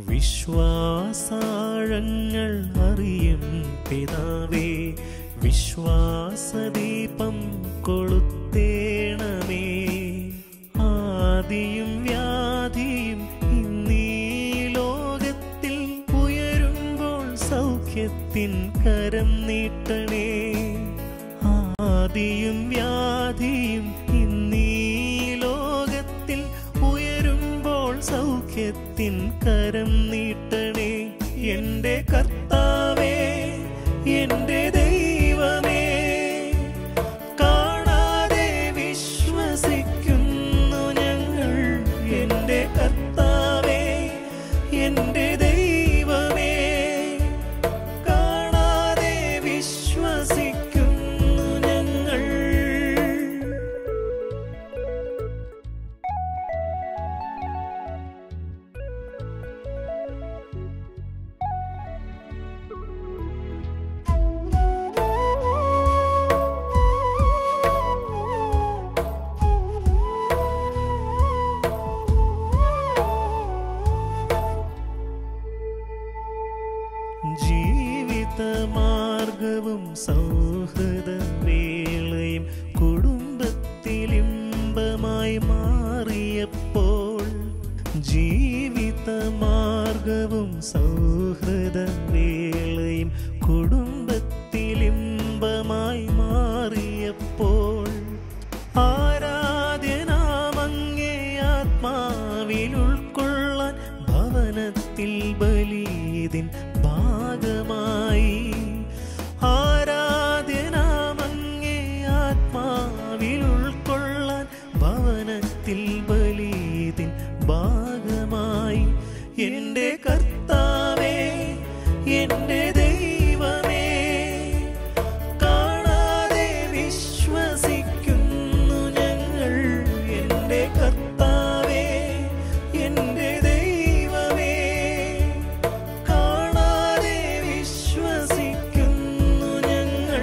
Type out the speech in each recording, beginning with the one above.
വിശ്വാസാഴങ്ങൾ അറിയും പിതാവേ വിശ്വാസദീപം കൊളുത്തേണമേ ആദിയും വ്യാധിയും ഇന്നീ ലോകത്തിൽ ഉയരുമ്പോൾ സൗഖ്യത്തിൻ കരം നീട്ടണേ ആദിയും വ്യാധിയും ഇന്നീ ലോകത്തിൽ ഉയരുമ്പോൾ സൗഖ്യത്തിൻ കരം നീട്ടണേ എന്റെ കർത്താവേ എന്റെ ദൈവമേ കാണാതെ വിശ്വസിക്കുന്നു ഞങ്ങൾ എന്റെ കർത്താവേ എന്റെ ദൈവമേ കാണാതെ വിശ്വസിക്കുന്നു ഞങ്ങൾ ജീവിതമാർഗവും സൗഹൃദ വേളയും കുടുംബത്തിലിമ്പമായി മാറിയപ്പോൾ ജീവിതമാർഗവും സൗഹൃദ വേളയും കുടുംബത്തിലിമ്പമായി മാറിയപ്പോൾ ആരാധ്യനാമങ്ങേ ആത്മാവിൽ ഉൾക്കൊള്ളാൻ ഭവനത്തിൽ ബലീതിൻ ഭാഗമായി ആരാധ്യനാമങ്ങേ ആത്മാവിൽ ഉൾക്കൊള്ളാൻ ഭവനത്തിൽ ബലീതിൻ ഭാഗമായി എന്റെ കർത്താവേ എന്റെ ദൈവമേ കാണാതെ വിശ്വസിക്കുന്നു ഞങ്ങൾ എന്റെ കർത്താവേ എന്റെ ദൈവമേ കാണാതെ വിശ്വസിക്കുന്നു ഞങ്ങൾ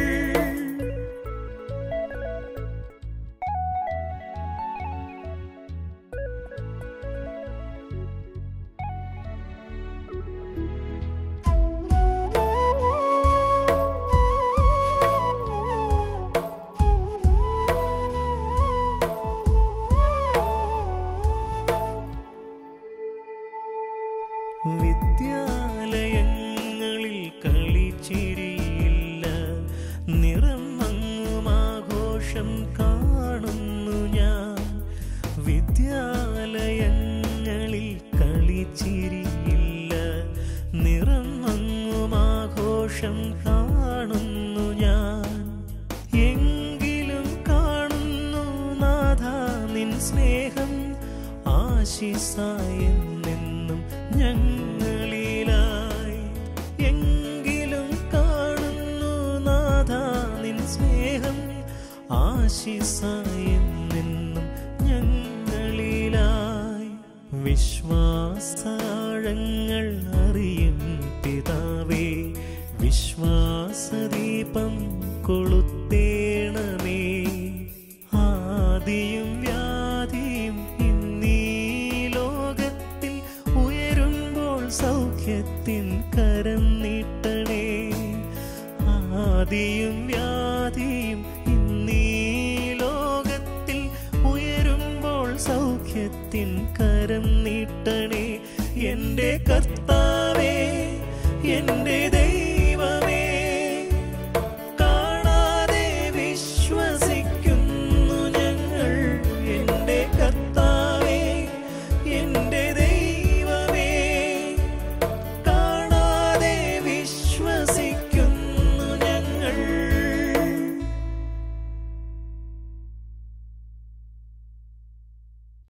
വിദ്യാലയങ്ങളിൽ കളിച്ചിരിയില്ല നിറം മങ്ങും ആഘോഷം കാണുന്നു ഞാൻ വിദ്യാലയങ്ങളിൽ കളിച്ചിരിയില്ല നിറം മങ്ങും ആഘോഷം കാണുന്നു ഞാൻ എങ്കിലും കാണുന്നു നാഥ നിൻ സ്നേഹം ആശിസായെന്നെന്നും ഞങ്ങളിലായി എങ്കിലും കാണുന്നു നാഥ നിൻ സ്നേഹം ആശിസായെന്നെന്നും ഞങ്ങളിലായി വിശ്വാസാഴങ്ങൾ അറിയും പിതാവേ വിശ്വാസദീപം കൊളുത്തേണമേ ആദിയും വ്യാധിയും ഇന്നീ ലോകത്തിൽ ഉയരുമ്പോൾ സൗഖ്യത്തിൻ കരം നീട്ടണേ ആദിയും വ്യാധിയും ഇന്നീ ലോകത്തിൽ ഉയരുമ്പോൾ സൗഖ്യത്തിൻ കരം നീട്ടണേ എന്റെ കർത്താവേ എന്റെ ദൈവം